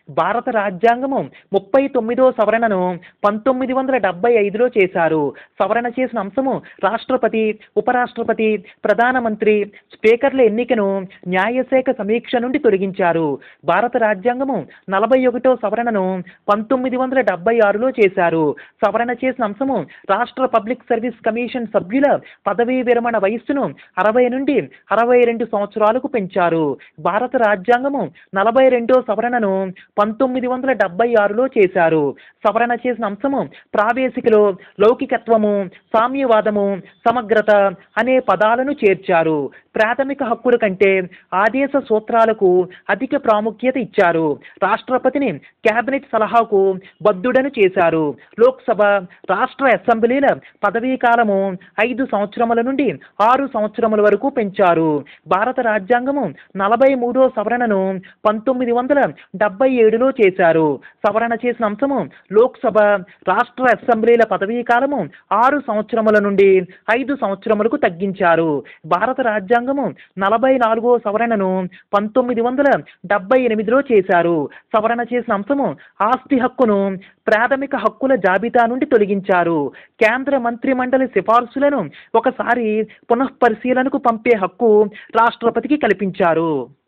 భారత రాజ్యాంగము ముప్పై తొమ్మిదో సవరణను పంతొమ్మిది వందల డెబ్బై ఐదులో చేశారు సవరణ చేసిన అంశము రాష్ట్రపతి ఉపరాష్ట్రపతి ప్రధానమంత్రి స్పీకర్ల ఎన్నికను న్యాయశాఖ సమీక్ష నుండి తొలగించారు భారత రాజ్యాంగము నలభై ఒకటో సవరణను పంతొమ్మిది వందల డెబ్బై ఆరులో చేశారు సవరణ చేసిన అంశము రాష్ట్ర పబ్లిక్ సర్వీస్ కమిషన్ సభ్యుల పదవీ విరమణ వయస్సును అరవై నుండి అరవై రెండు సంవత్సరాలకు పెంచారు భారత రాజ్యాంగము నలభై రెండో సవరణను పంతొమ్మిది వందల డెబ్బై ఆరులో చేశారు సవరణ చేసిన అంశము ప్రావేశికలో లౌకికత్వము సామ్యవాదము సమగ్రత అనే పదాలను చేర్చారు ప్రాథమిక హక్కుల కంటే ఆదేశ సూత్రాలకు అధిక ప్రాముఖ్యత ఇచ్చారు రాష్ట్రపతిని కేబినెట్ సలహాకు బద్ధుడను చేశారు లోక్సభ రాష్ట్ర అసెంబ్లీల పదవీ కాలము ఐదు సంవత్సరముల నుండి ఆరు సంవత్సరముల వరకు పెంచారు భారత రాజ్యాంగము నలభై మూడో సవరణను పంతొమ్మిది వందల డెబ్బై ఏడులో చేశారు సవరణ చేసిన అంశము లోక్సభ రాష్ట్ర అసెంబ్లీల పదవీ కాలము ఆరు సంవత్సరముల నుండి ఐదు సంవత్సరములకు తగ్గించారు భారత రాజ్యాంగము నలభై నాలుగో సవరణను పంతొమ్మిది వందల డెబ్బై ఎనిమిదిలో చేశారు సవరణ చేసిన అంశము ఆస్తి హక్కును ప్రాథమిక హక్కుల జాబితా నుండి తొలగించారు కేంద్ర మంత్రిమండలి సిఫార్సులను ఒకసారి పునఃపరిశీలనకు పంపే హక్కు రాష్ట్రపతికి కల్పించారు